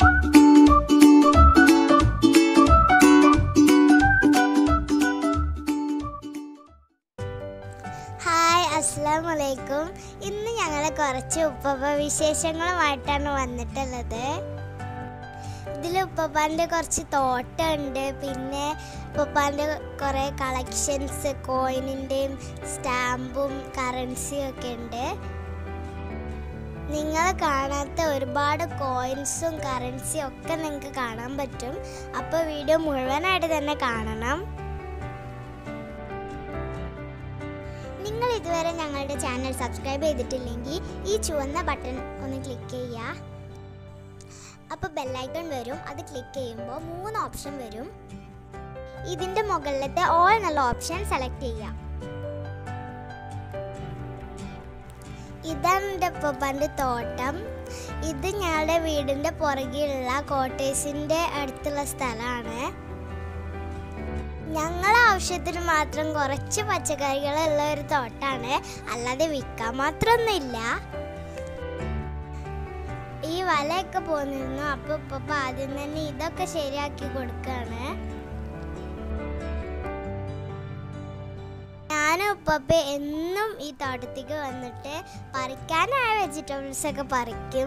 Hi അസ്സാം വലൈക്കും ഇന്ന് ഞങ്ങൾ കുറച്ച് ഉപ്പപ്പ വിശേഷങ്ങളുമായിട്ടാണ് വന്നിട്ടുള്ളത് ഇതിൽ ഉപ്പപ്പാൻ്റെ കുറച്ച് തോട്ടമുണ്ട് പിന്നെ ഉപ്പപ്പാൻ്റെ കുറേ കളക്ഷൻസ് കോയിനിൻ്റെയും സ്റ്റാമ്പും കറൻസിയും ഒക്കെ ഉണ്ട് നിങ്ങൾ കാണാത്ത ഒരുപാട് കോയിൻസും കറൻസിയും ഒക്കെ നിങ്ങൾക്ക് കാണാൻ പറ്റും അപ്പോൾ വീഡിയോ മുഴുവനായിട്ട് തന്നെ കാണണം നിങ്ങൾ ഇതുവരെ ഞങ്ങളുടെ ചാനൽ സബ്സ്ക്രൈബ് ചെയ്തിട്ടില്ലെങ്കിൽ ഈ ചുവന്ന ബട്ടൺ ഒന്ന് ക്ലിക്ക് ചെയ്യുക അപ്പോൾ ബെല്ലൈക്കൺ വരും അത് ക്ലിക്ക് ചെയ്യുമ്പോൾ മൂന്ന് ഓപ്ഷൻ വരും ഇതിൻ്റെ മുകളിലത്തെ ഓൾ എന്നുള്ള ഓപ്ഷൻ സെലക്ട് ചെയ്യുക ഇതാണ് എൻ്റെ ഉപ്പൻ്റെ തോട്ടം ഇത് ഞങ്ങളുടെ വീടിൻ്റെ പുറകിലുള്ള കോട്ടേഴ്സിൻ്റെ അടുത്തുള്ള സ്ഥലമാണ് ഞങ്ങളെ ആവശ്യത്തിന് മാത്രം കുറച്ച് പച്ചക്കറികളുള്ള ഒരു തോട്ടാണ് അല്ലാതെ വിൽക്കാൻ മാത്രമൊന്നുമില്ല ഈ വലയൊക്കെ പോന്നിരുന്നു അപ്പൊ ഉപ്പ ആദ്യം തന്നെ ഇതൊക്കെ ശരിയാക്കി കൊടുക്കാണ് ഞാനും ഉപ്പപ്പ എന്നും ഈ തോട്ടത്തേക്ക് വന്നിട്ട് പറിക്കാനായ വെജിറ്റബിൾസ് ഒക്കെ പറിക്കും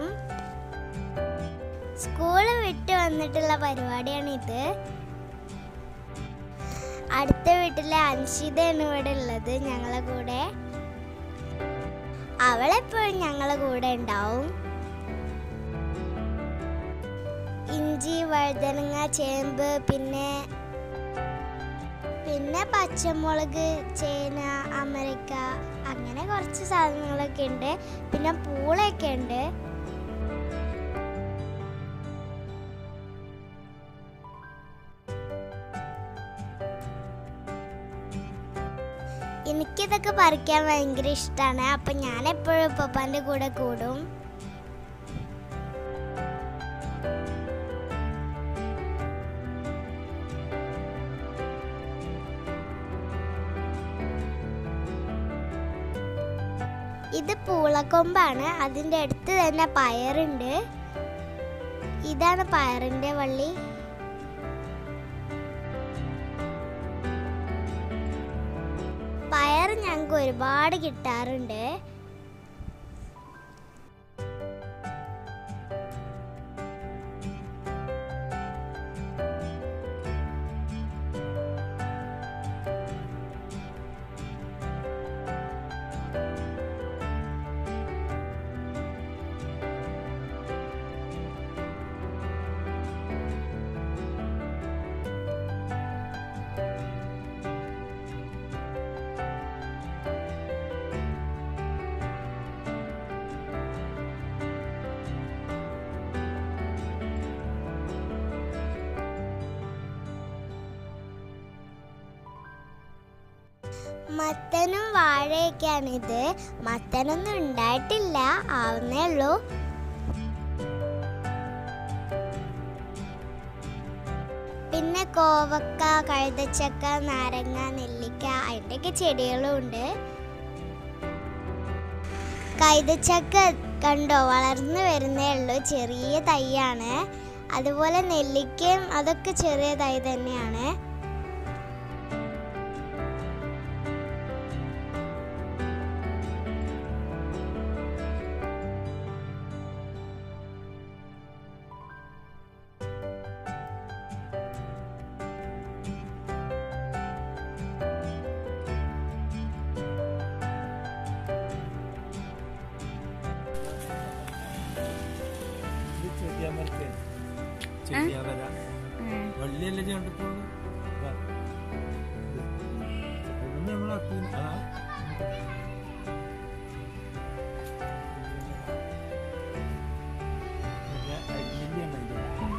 സ്കൂൾ വിട്ട് വന്നിട്ടുള്ള പരിപാടിയാണ് ഇത് അടുത്ത വീട്ടിലെ അൻഷിതയാണ് ഇവിടെ ഉള്ളത് ഞങ്ങളെ കൂടെ അവളെപ്പോഴും ഞങ്ങളെ കൂടെ ഉണ്ടാവും ഇഞ്ചി വഴുതനങ്ങ ചേമ്പ് പിന്നെ പിന്നെ പച്ചമുളക് ചേന അമരിക്ക അങ്ങനെ കുറച്ച് സാധനങ്ങളൊക്കെ ഉണ്ട് പിന്നെ പൂളയൊക്കെ ഉണ്ട് എനിക്കിതൊക്കെ പറിക്കാൻ ഭയങ്കര ഇഷ്ടമാണ് അപ്പൊ ഞാൻ എപ്പോഴും പപ്പാന്റെ കൂടെ കൂടും ഇത് പൂളക്കൊമ്പാണ് അതിൻ്റെ അടുത്ത് തന്നെ പയറുണ്ട് ഇതാണ് പയറിൻ്റെ വള്ളി പയർ ഞങ്ങൾക്ക് ഒരുപാട് കിട്ടാറുണ്ട് മത്തനും വാഴയൊക്കെയാണിത് മത്തനൊന്നും ഉണ്ടായിട്ടില്ല ആവുന്നേ ഉള്ളൂ പിന്നെ കോവക്ക കഴുതച്ചക്ക നാരങ്ങ നെല്ലിക്ക അതിൻ്റെയൊക്കെ ചെടികളും ഉണ്ട് കൈതച്ചക്ക കണ്ടോ വളർന്നു വരുന്നേ ഉള്ളൂ ചെറിയ തൈയാണ് അതുപോലെ നെല്ലിക്കയും അതൊക്കെ ചെറിയ തൈ തന്നെയാണ് ഇത് ചെടിയമരത്തെ ചെടിയാവര വള്ളിയല്ലേ ചേണ്ടിപ്പോളൂ നമ്മൾ ആ മറ്റേ അരിനെല്ലിയാണ് ഇത്.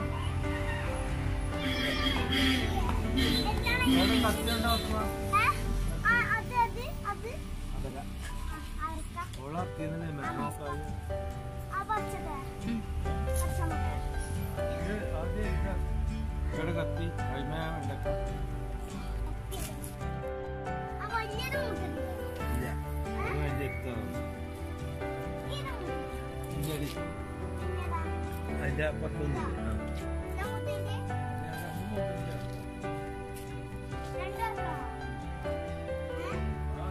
അവിടെ കത്തിയുണ്ടോ അപ്പ? അതല്ല. ഓള് അത്തിയെന്നല്ലേ മെല്ലോക്കായി. ഇത് ആദ്യം ഇതാ. ഇവിടെ കത്തി അതിമേ ഉണ്ടാക്കാം ഇല്ല അത് വലിയ ഇഷ്ടമാണ്. ഇല്ലടി. അതിന് അതിന്റെ അപ്പുറത്തൊന്നും ഇല്ല. ആ. ഇതാ മുത്തിന്റെ ഞാൻ ഒന്നും നോക്കില്ല. രണ്ടു വർഷമോ? ഏ? ആ.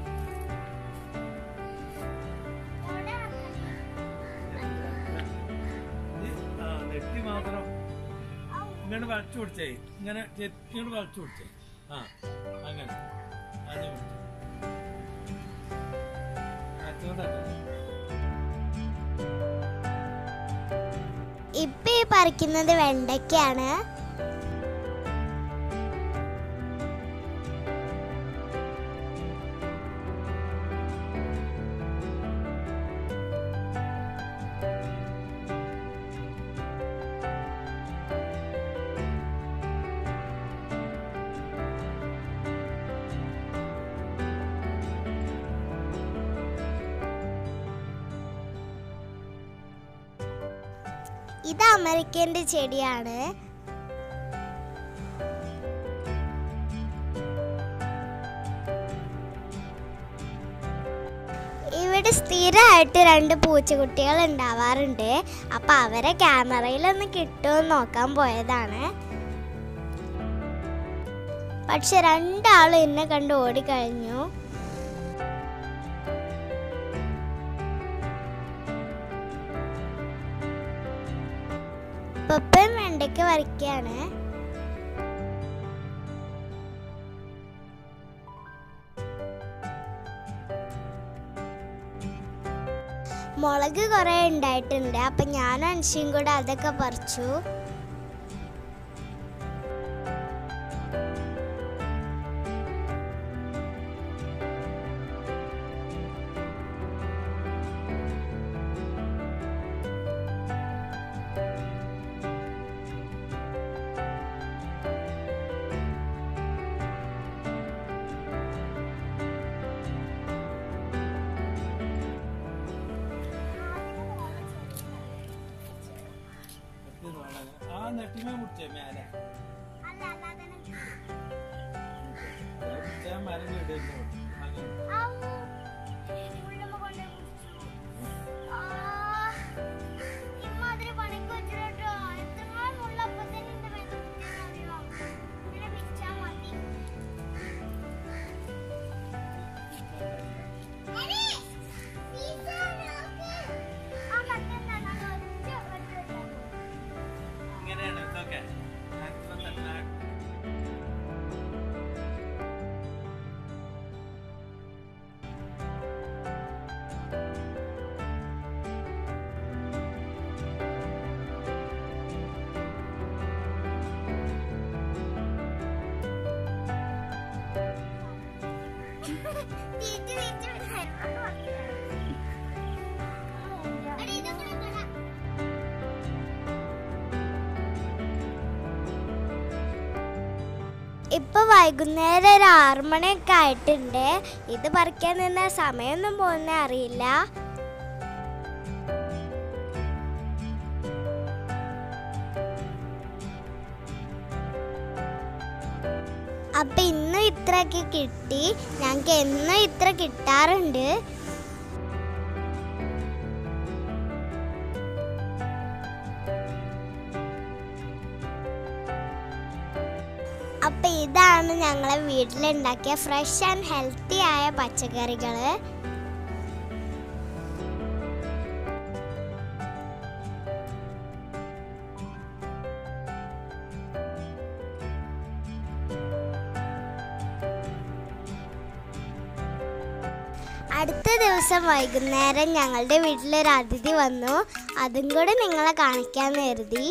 എവിടെ ഇത് ആ നെറ്റി മാത്രം ഔ. ഇങ്ങനെ വളച്ചു പിടിച്ചേ ഇങ്ങനെ ചെ- ഇങ്ങോട്ട് വളച്ചു പിടിച്ചേ ആ അങ്ങനെ അത് പിടിച്ചേ. അതുകൊണ്ടല്ലേ. ഇപ്പൊ ഈ പറിക്കുന്നത് വെണ്ടയ്ക്കാണ് ഇത് അമരിക്കന്റെ ചെടിയാണ് ഇവിടെ സ്ഥിരമായിട്ട് രണ്ട് പൂച്ചക്കുട്ടികൾ ഉണ്ടാവാറുണ്ട് അപ്പൊ അവരെ ക്യാമറയിലൊന്ന് കിട്ടുമോ നോക്കാൻ പോയതാണ് പക്ഷെ രണ്ടാളും എന്നെ കണ്ട് ഓടിക്കഴിഞ്ഞു പപ്പയും വെണ്ടയ്ക്ക് വരയ്ക്കാണ് മുളക് കുറെ ഉണ്ടായിട്ടുണ്ട് അപ്പൊ ഞാനും അനുഷയും കൂടെ അതൊക്കെ പറിച്ചു ഇത് വളരെ- ആ നെട്ടിമേ മുടിച്ചേ മേലെ അത് പിടിച്ചാ മരം കേടുവല്ലോ. അങ്ങനെ ഇമ്മാതിരി പണിക്ക് വെച്ചിട്ടോ എത്രമാത്രം മുള്ള അപ്പത്തന്നെ എന്റെ മേത്ത് കുത്തിയെന്നറിയോ ഇങ്ങനെ പിടിച്ചാ മതി ആ കട്ടെന്താ ഒറ്റ ഒറ്റ ഒറ്റ ഇങ്ങനെയാണ് ഇതൊക്കെ അത്ര തന്നെ തിരിച്ച് തിരിച്ച് വരുമ്പോ എടി, ഇതൊക്കെ കൊണ്ടാ. ഇപ്പൊ വൈകുന്നേരം ഒരു ആറു മണിയൊക്കെ ആയിട്ടുണ്ട് ഇത് പറിക്കാൻ നിന്ന സമയമൊന്നും പോകുന്ന അറിയില്ല അപ്പൊ ഇന്നും ഇത്രയൊക്കെ കിട്ടി ഞങ്ങൾക്ക് എന്നും ഇത്ര കിട്ടാറുണ്ട് അപ്പൊ ഇതാണ് ഞങ്ങളെ വീട്ടിലുണ്ടാക്കിയ ഫ്രഷ് ആൻഡ് ഹെൽത്തി ആയ പച്ചക്കറികള് അടുത്ത ദിവസം വൈകുന്നേരം ഞങ്ങളുടെ വീട്ടിലൊരു അതിഥി വന്നു അതും കൂടെ നിങ്ങളെ കാണിക്കാൻ കരുതി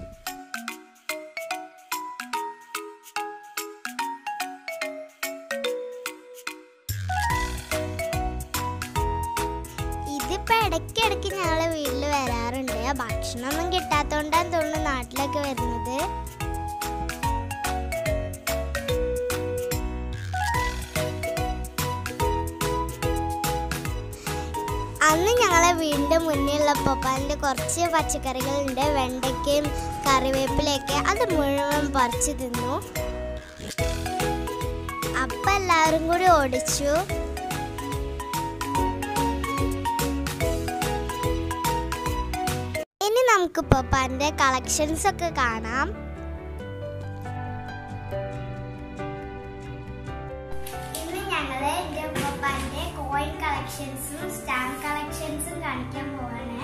ഇതിപ്പോ ഇടയ്ക്കിടയ്ക്ക് ഞങ്ങളെ വീട്ടിൽ വരാറുണ്ട് ഭക്ഷണമൊന്നും കിട്ടാത്തോണ്ടാന്ന് തോന്നുന്നു നാട്ടിലൊക്കെ വരുന്നത് അന്ന് ഞങ്ങളെ വീടിന്റെ മുന്നിലുള്ള പപ്പാന്റെ കുറച്ച് പച്ചക്കറികളുണ്ട് വെണ്ടയ്ക്കയും കറിവേപ്പിലയൊക്കെ അത് മുഴുവൻ പറിച്ചു തിന്നു അപ്പ എല്ലാവരും കൂടി ഓടിച്ചു ഇനി നമുക്ക് പപ്പാന്റെ കളക്ഷൻസ് ഒക്കെ കാണാം ഇന്ന് ഞങ്ങള് എന്റെ പപ്പാന്റെ കോയിൻ കളക്ഷൻസും സ്റ്റാമ്പ് കളക്ഷൻസും കാണിക്കാൻ പോവാണ്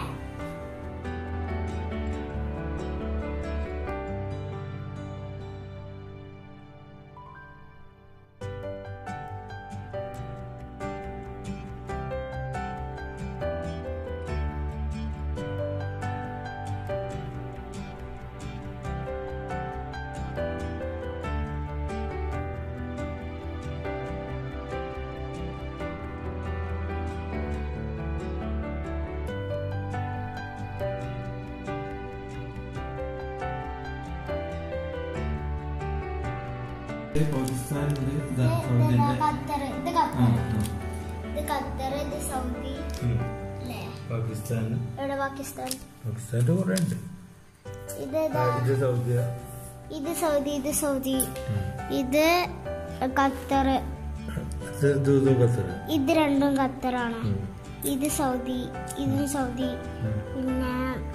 പാകിസ്ഥാനിന്റെ ഇത് ഖത്തർ ഇത് ഖത്തർ ഇത് ഖത്തർ ഇത് സൗദി അല്ലേ പാകിസ്ഥാൻ എവിടെ പാകിസ്ഥാൻ പാകിസ്ഥാന്റെ കുറെ ഉണ്ട് ഇത് ഏതാ? ഇത് സൗദി ഇത് സൗദി ഇത് സൗദി ഇത് ഖത്തർ ഇത് ഇത് ഖത്തർ ഇത് രണ്ടും ഖത്തറാണ് ഇത് സൗദി ഇതും സൗദി പിന്നെ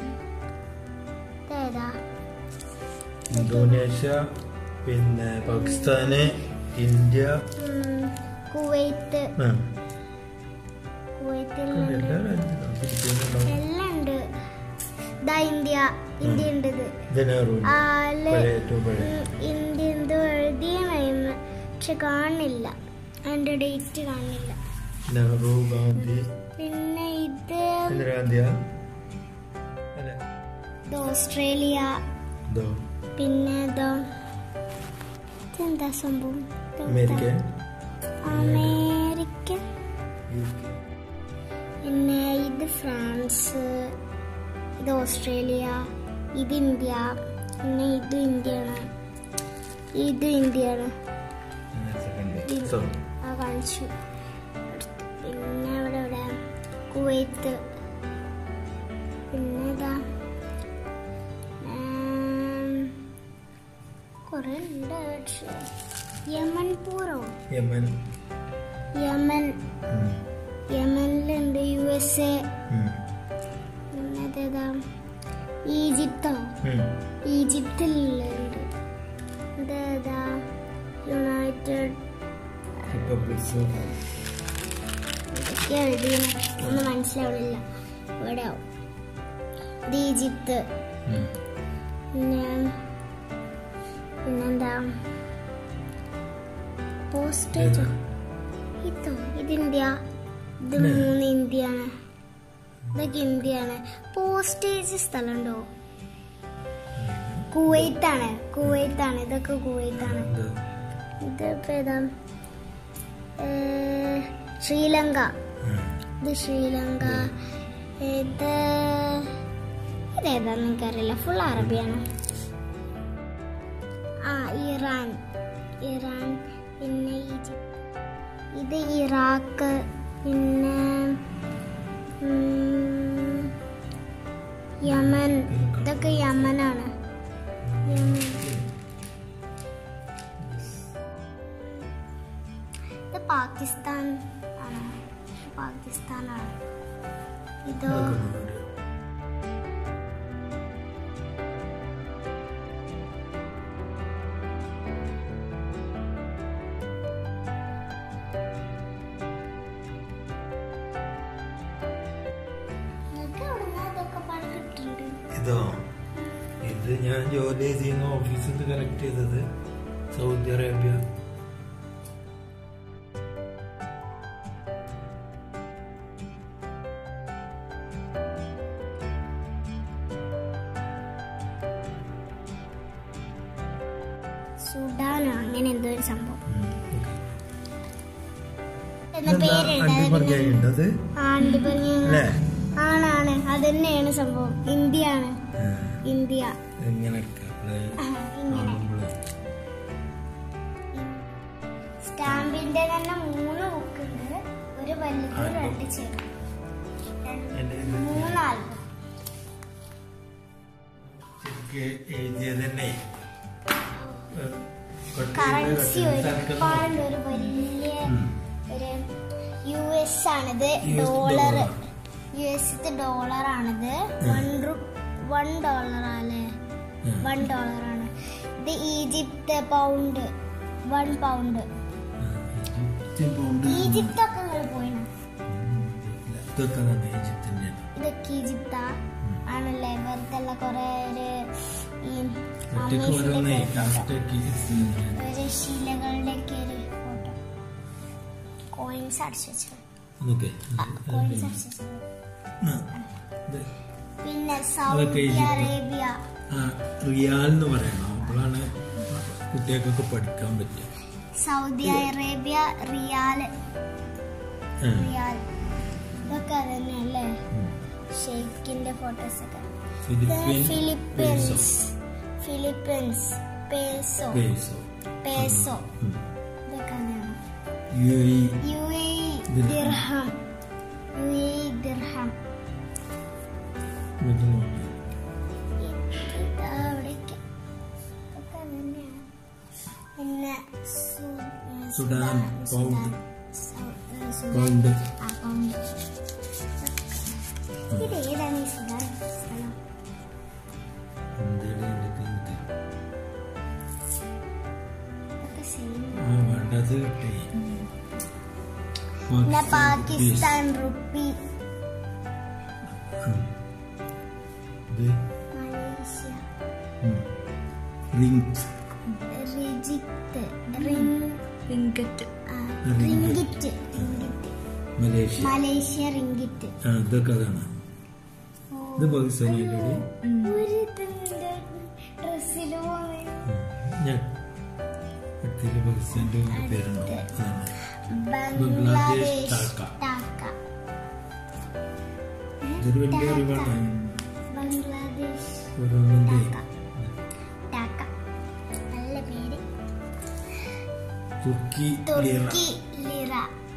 ഇതേതാ ഇന്തോനേഷ്യ പിന്നെ പാകിസ്ഥാന് ഇന്ത്യ ഉം, കുവൈത്ത് ആ, കുവൈത്തിലുണ്ട് എല്ലാ രാജ്യത്തും ഫിലിപ്പീനുണ്ടാവും. എല്ലാം ഉണ്ട് ഇതാ ഇന്ത്യ ഇന്ത്യ ഉണ്ട് ഇത് ഇത് നെഹ്റു ആള് പഴയ ഏറ്റവും പഴയ ഉം, ഇന്ത്യ എന്തോ എഴുതിയ ടൈം പക്ഷെ കാണില്ല അതിന്റെ ഡേറ്റ് കാണില്ല നെഹ്റു ഗാന്ധി പിന്നെ ഇത് ഇന്ദിരാഗാന്ധിയാ അല്ലേ ഇത് ഓസ്ട്രേലിയ ഇതോ പിന്നെ ഇതോ ഇതെന്താ സംഭവം ഇതെന്താ? അമേരിക്ക അമേരിക്ക യു കെ പിന്നെ ഇത് ഫ്രാൻസ് ഇത് ഓസ്ട്രേലിയ ഇത് ഇന്ത്യ പിന്നെ ഇത് ഇന്ത്യയാണ് ഇത് ഇന്ത്യയാണ് സെക്കൻഡ് സോ ആ കാണിച്ചു പിന്നെ ഇവിടെ ഇവിടെ കുവൈത്ത് പിന്നെ ഇതാ കുറെ ഉണ്ട് പക്ഷേ യമൻ പൂരോ യമൻ യമൻ ഉം. യമനിലുണ്ട് യു എസ് എ ഉം. പിന്നെ അതേതാ ഈജിപ്തോ ഉം. ഈജിപ്തിലുണ്ട് ഇതേതാ യുണൈറ്റഡ് റിപ്പബ്ലിക് ഓഫ് ഇതൊക്കെ എഴുതിയാണ് ഒന്നും മനസ്സിലാവില്ല ഇവിടെ ആവും ഇത് ഈജിപ്ത് ഉം. പിന്നെ പിന്നെന്താ പോസ്റ്റേജോ ഇതോ ഇത് ഇന്ത്യ ഇത് ഇല്ലേ? മൂന്ന് ഇന്ത്യയാണ് ഇതൊക്കെ ഇന്ത്യയാണ് പോസ്റ്റേജ് സ്ഥലമുണ്ടോ കുവൈത്താണ് കുവൈത്താണ് ഇതൊക്കെ കുവൈത്താണ് ഇത് ഇതിപ്പോ ഏതാ ഏ, ശ്രീലങ്ക ഉം. ഇത് ശ്രീലങ്ക ഇത് ഇതേതാന്ന് എനിക്കറിയില്ല ഫുൾ അറബിയാണ് ആ ഇറാൻ ഇറാൻ പിന്നെ ഈജിപ്ത് ഇത് ഇറാഖ് പിന്നെ ഉം, യമൻ ഇതൊക്കെ യമനാണ് യമൻ ഇത് പാകിസ്ഥാൻ ആണ് പാകിസ്ഥാനാണ് ഇതോ ഇതൊക്കെ ഉണ്ട്. നിങ്ങൾക്ക് എവിടുന്നാ ഇതൊക്കെ പാട് കിട്ടുന്നുണ്ട് ഇതോ ഇത് ഞാൻ ജോലി ചെയ്യുന്ന ഓഫീസിൽ നിന്ന് കളക്ട് ചെയ്തത് സൗദി അറേബ്യ സുഡാനോ അങ്ങനെ എന്തോ ഒരു സംഭവം ഉം. എന്ന ഇതെന്താ പേരുണ്ട് അണ്ടിപ്പറഞ്ഞുണ്ട് അത് ആണ്ടിപ്പഞ്ഞ അല്ലേ ആണാണ് അത് തന്നെയാണ് സംഭവം ഇന്ത്യയാണ് ആ, ഇന്ത്യ ഇങ്ങനെ എടുക്കാം അല്ലേ? ആ, ഇങ്ങനെ കാണുമ്പള്. സ്റ്റാമ്പിന്റെ തന്നെ മൂന്ന് ബുക്ക് ഉണ്ട് ഒരു വലുത് ആൽബം. രണ്ട് ചെറു എൻ്റെ ഇത് മൂന്ന് ആൽബം ശരിക്ക് എഴുതിയത് തന്നെ ഏഹ്, കൊട്ടയിൽ കറൻസി കൊട്ടയിൽ സ്ഥലത്ത് ഒരുപാട് ഒരു വലിയ ഉം. ഒരു യു എസ് ആണിത് US dollar dollar. U S dollar ആണിത് വൺ റുപ്പ് വൺ ഡോളറാണ് വൺ ഡോളറാണ് ഇത് Egypt pound one pound Egypt ഒക്കെ നിങ്ങൾ പോയിന് ഇതൊക്കെ തന്നെ ഈജിപ്തിന്റെ ഇതൊക്കെ ഈജിപ്താ ആണല്ലേ വെറുതെ ഉള്ള കുറെ ഒരു ഈ ഒറ്റയ്ക്ക് ഓരോന്നേ അമ്മേഷിലൊക്കെ ഒറ്റയ്ക്ക് ഒരു ശിലകളുടെ ഒക്കെ ഒരു ഫോട്ടോ കോയിൻസ് അടിച്ചു വെച്ചത് അതൊക്കെ കോയിൻസ് അടിച്ചു വെച്ചത് ഇത് പിന്നെ അതൊക്കെ സൗദി ഈജിപ്ത്. അറേബ്യ ആ റിയാൽ എന്ന് പറയണം അപ്പോഴാണ് കുട്ടികൾക്കൊക്കെ പഠിക്കാൻ പറ്റുക സൗദി അറേബ്യ റിയാല് ആ. റിയാൽ ഇതൊക്കെ തന്നെയല്ലേ ഷെയ്ഖിന്റെ ഫോട്ടോസ് ഒക്കെ Philippine peso. Philippines Philippines peso peso peso ഉം. ഇതൊക്കെ തന്നെയാണ് U A E U A dirham. Dirham U A dirham ഇത് നോക്കി. ഇതാ അവിടേക്ക് ഇതൊക്കെ തന്നെയാണ് പിന്നെ സു- സുഡാൻ, പൗണ്ട്. സൗ- ഏ, സുഡാൻ. പൗണ്ട് ആ, പൗണ്ട്. ഇത് ഏതാണ് ഈ സുഡാൻ സ്ഥലം ഇന്ത്യയുടെ ഇതൊക്കെ ഇത്. ഇതൊക്കെ സെയിം ആ വേണ്ടത് കിട്ടി പിന്നെ പാകിസ്ഥാൻ റുപ്പി ഉം. ഇത് മലേഷ്യ റിംഗ് റിജിത്ത് റിങ് റിങ്കറ്റ് ആ, ringgit ringgit Malaysia Malaysia ringgit ആ ഇതൊക്കെ അതാണ് ഇത് പാകിസ്ഥാനിലെ ഒരു ഡ്രസ്സിൽ ഞാൻ അടുത്തില് പാകിസ്ഥാന്റെ ഒരു പേരുണ്ടോ അതാണ് ബംഗ്ലാദേശ് ധാക്ക. ധാക്ക ഇതൊരു വലിയ അറിവാണ് ബംഗ്ലാദേശ് ഓരോന്നിന്റെ ധാക്ക നല്ല പേര് Turkey lira Turkey lira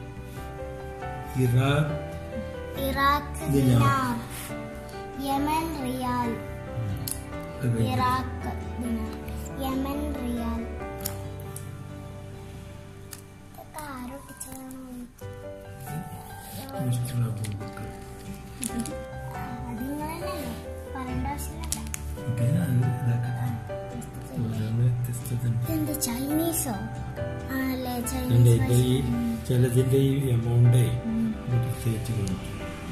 Iraq Iraq dinar. Dinar Yemen riyal അത് ഇറാഖ് ദിനാർ യമൻ റിയാൽ ഇതൊക്കെ ആരൊട്ടിച്ചതാണോ മിസ്റ്റർ അബൂബക്കർ അത് നിങ്ങൾ തന്നെയല്ലേ പറയേണ്ട ആവശ്യമില്ല ഓക്കെ അത് ഇതൊക്കെ ഓരോന്ന് വ്യത്യസ്തതണ്ട് ഇതെന്ത് ചൈനീസോ ആണല്ലേ ഉണ്ട് ചൈനീസ് ഇപ്പൊ ഈ ചിലതിന്റെ ഈ എമൗണ്ടേ പ്രത്യേകിച്ച് കാണിക്കും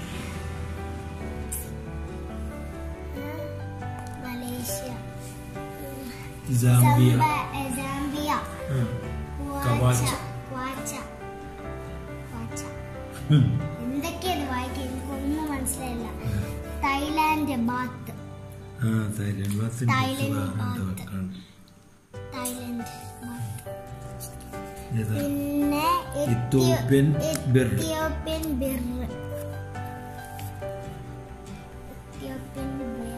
മലേഷ്യ സാംബിയ സംബ- ഏ, സാംബിയ ആ. ക്വാച്ച കവാച്ച. ക്വാച്ച ക്വാച്ച ഉം. എന്തൊക്കെയാണ് വായിക്കുക എനിക്കൊന്നും മനസ്സിലായില്ല തായ്ലാന്റ് ബാത്ത് ആ തായ്ലൻഡ് ബസ്സിന്റെ തായ്ലൻഡ് വേറെ എന്തോ ഭാഗത്ത്. കണ്ടു. തായ്ലൻഡ് ബാത്ത് ഏതാ? പിന്നെ ഇത്തോപ്യൻ ബിർ. ഇത്യോപ്യൻ ബിർ ഇത്യോപ്യൻ ബിർ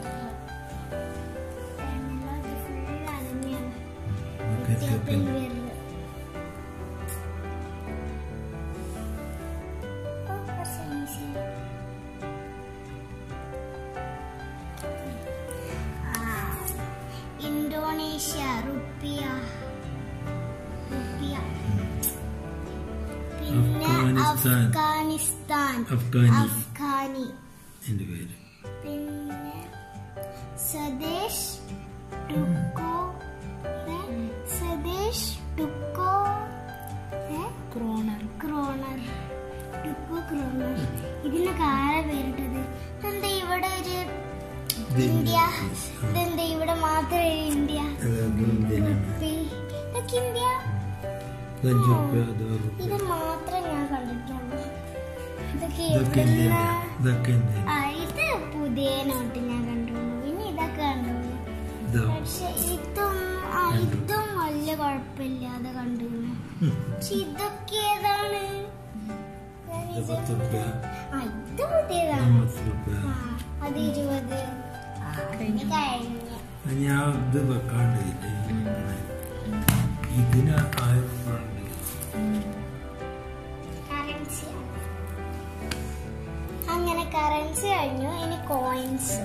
എല്ലാം full അതന്നെയാണ്. നമുക്ക് ഇത്യോപ്യൻ ഇത്തോപ്യൻ ബിർ ഓ, കുറച്ച് easy. ആ, ഇന്തോനേഷ്യ റുപ്പിയ റുപ്പിയ പിന്നെ അഫ്ഗാനിസ്ഥാൻ. അഫ്ഗാനിസ്ഥാൻ അഫ്ഗാനി അഫ്ഗാനി എന്റെ പേര് പിന്നെ സ്വദേശ് ടുക്കോ ഏ? സ്വദേശ് ടുക്കോ ഏ? ക്രോണർ ക്രോണർ ടുക്കോ ക്രോണർ ഇതിനൊക്കെ ആരെ പേരിട്ടത് ഇതെന്താ ഇവിടെ ഒരു ഇന്ത്യ ഇതെന്താ ഇവിടെ മാത്രം ഒരു ഇന്ത്യ അത് ഇന്ത്യനാണ് റുപ്പി. ഇതൊക്കെ ഇന്ത്യ ഇത് അഞ്ച് റുപ്യ അത് ആറ് റുപ്യ ഇത് മാത്രം ഞാൻ കണ്ടിട്ടുള്ളൂ ഇതൊക്കെ ഇതൊക്കെ എവിടുന്നാ? ഇന്ത്യയാണ് ഇതൊക്കെ ഇന്ത്യ ആ ഇത് പുതിയ നോട്ട് ഞാൻ കണ്ടുള്ളൂ പിന്നെ ഇതൊക്കെ കണ്ടുള്ളൂ ഇതാ പക്ഷെ ഇതും ആ ഇതും വലിയ കുഴപ്പമില്ലാതെ കണ്ടുള്ളൂ ഉം. പക്ഷെ ഇതൊക്കെ ഏതാണ് ഞാൻ ഇത് ഇത് പത്ത് റുപ്യ ആ ഇത് പുതിയതാണ് പത്ത് റുപ്യ ആ അത് ഇരുപത് ആ, ഇത് കഴിഞ്ഞു അത് ഞാൻ ഇത് വെക്കാണ്ട് ഇല്ലേ, ഈ ഇങ്ങനെ. ഇതിന് ആയിരം റുപ്യ ഉണ്ട് കറൻസി അങ്ങനെ കറൻസി കഴിഞ്ഞു ഇനി കോയിൻസ്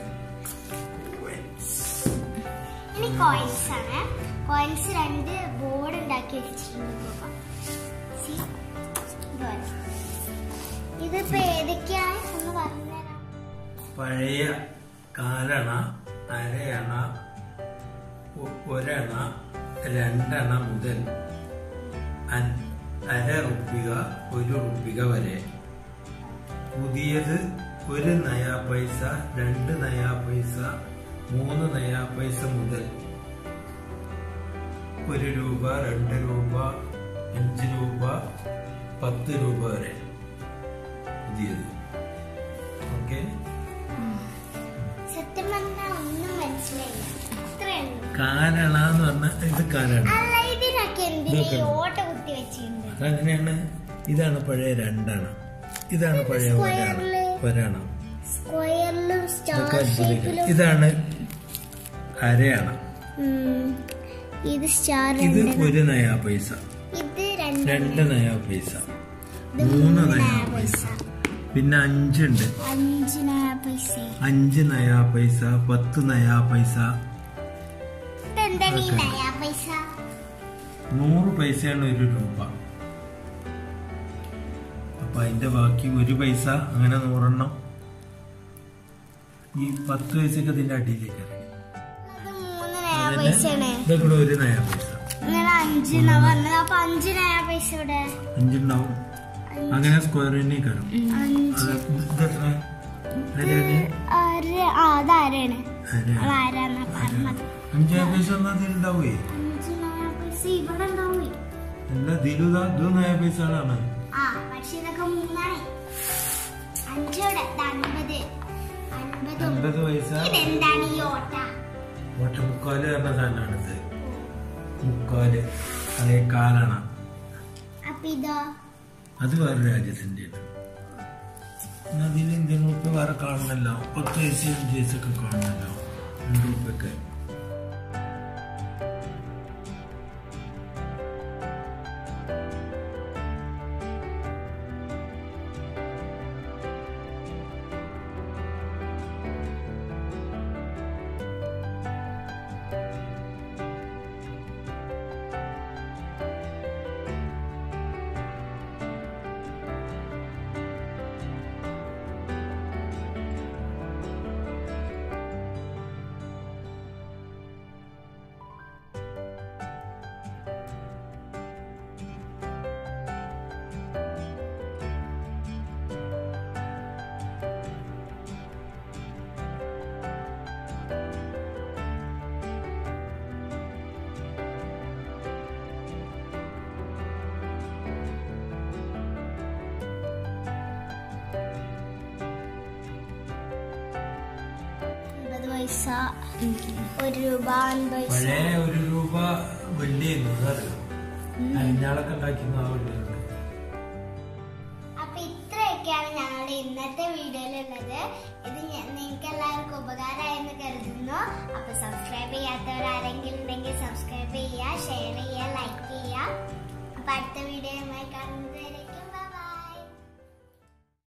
ഇനി കോയിൻസ് ആണ് കോയിൻസ് രണ്ട് ബോർഡ് ഉണ്ടാക്കി വെച്ചിട്ടുണ്ട് പാപ്പ. See? ഇതുപോലെ. ഇതിപ്പോ ഏതൊക്കെയാണ് ഒന്ന് പറഞ്ഞുതരാം പഴയ കാലണ അരയണ ഒ- ഒരണ രണ്ടണ മുതൽ അൻ- അര റുപ്പിക ഒരു റുപ്പിക വരെ പുതിയത് ഒരു നയാ പൈസ രണ്ട് നയാ പൈസ മൂന്ന് നയാ പൈസ മുതൽ ഒരു രൂപ രണ്ട് രൂപ അഞ്ച് രൂപ പത്ത് രൂപ വരെ പുതിയത് ഓക്കെ സത്യം പറഞ്ഞാൽ ഒന്നും മനസ്സിലായില്ല അത്രയുള്ളൂ കാലണ എന്ന് പറഞ്ഞാൽ ഇത് കാലണ അല്ല ഇതിനൊക്കെ എന്തിനാ ഈ ഇതൊക്കെ. ഓട്ട കുത്തി വെച്ചിട്ടുണ്ട് അതങ്ങനെയാണ് ഇതാണ് പഴയ രണ്ടെണ്ണ ഇതാണ് പഴയ ഒരെണ്ണം സ്ക്വയറില്. ഒരെണ്ണം സ്ക്വയറിലും സ്റ്റാർ ഇതൊക്കെ അത്ഭുതങ്ങൾ. ഷേപ്പിലും ഇതാണ് അരയണ ഇത് സ്റ്റാർ ഇത് ഒരു നയാ പൈസ ഇത് രണ്ട് രണ്ട് നയാ പൈസ ഇത് മൂന്ന് നയാ പൈസ പിന്നെ അഞ്ചുണ്ട് അഞ്ച് നയ പൈസ അഞ്ച് നയാ പൈസ പത്ത് നയാ പൈസ ഇതെന്താണ് ഈ ഇതൊക്കെ. നയ പൈസ നൂറ് പൈസയാണ് ഒരു രൂപ അപ്പൊ അതിന്റെ ബാക്കി ഒരു പൈസ അങ്ങനെ നൂറെണ്ണം ഈ പത്ത് പൈസക്ക് ഇതിന്റെ അടിയിലേക്ക് ഇറങ്ങി ഇത് മൂന്ന് നയ അതന്നെ പൈസയാണ് ഇതൊക്കെ ഒരു നയാ പൈസ ഇങ്ങനെ അഞ്ച് നയ വന്നത് അപ്പൊ അഞ്ച് നയ പൈസ ഇവിടെ അഞ്ചുണ്ടാവും അങ്ങനെ സ്ക്വയറിനെ കയറും അഞ്ച് അത് ഇതെത്ര അരയാണ് അര ആ അത് ആരാണ് അരയാണ് അത് ആരാന്നാ പറഞ്ഞത് അഞ്ചാ പൈസ ഒന്നും അതിലുണ്ടാവേ അഞ്ച് നയ പൈസ ഇവിടെ ഉണ്ടാവേ അല്ല ഇതിലും ഇതാ ഇതും നയാ പൈസകളാണ് ആ പക്ഷെ ഇതൊക്കെ മൂന്നാണ് അഞ്ചോടെ ഇത് അൻപത് അൻപതും അൻപത് പൈസ ഇതെന്താണ് ഈ ഓട്ട ഒറ്റ മുക്കാല് പറഞ്ഞ സാധനമാണിത് മുക്കാല് അതേ കാലണ അപ്പൊ ഇതോ അത് വേറെ രാജ്യത്തിന്റെ അതിൽ ഇന്ത്യൻ റുപ്യ വേറെ കാണണല്ലോ പത്ത് പൈസ അഞ്ച് പൈസ ഒക്കെ കാണണല്ലോ രണ്ട് റുപ്യൊക്കെ അൻപത് പൈസ ഒരു രൂപ അൻപത് പൈസ പഴയ ഒരു രൂപ വെള്ളിയായിരുന്നു അതറിയോ അരിഞ്ഞാളൊക്കെ ഉണ്ടാക്കുന്ന ആ വെള്ളിയുണ്ട് അപ്പൊ ഇത്രയൊക്കെയാണ് ഞങ്ങളുടെ ഇന്നത്തെ വീഡിയോയിലുള്ളത് ഇത് ഞ-